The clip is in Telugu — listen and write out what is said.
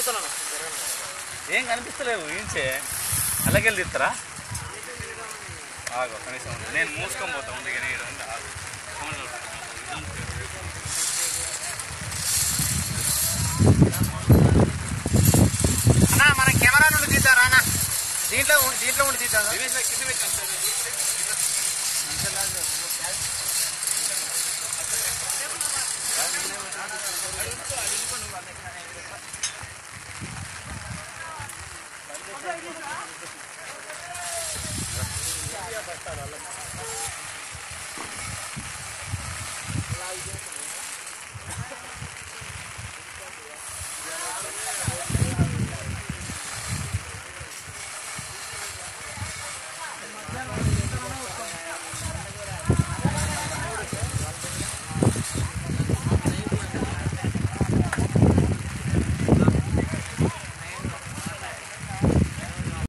తిరుగుతున్నాను ఏం కనిపిస్తలేవు ఏంచే అలాగెళ్ళి తీస్తారా ఆగు కనీసం ఉండు. నేను మూసుకొని పోతా ఉంది కానీ ఈడ ఉంది ఆగు. అవును చూడు. అన్నా మన కెమెరా నుండి తీద్దారా అన్న దీంట్లో ఉం- దీంట్లో ఉండి తీద్దాం దినేష్ భాయ్, కింద పెట్టు ఒకసారి.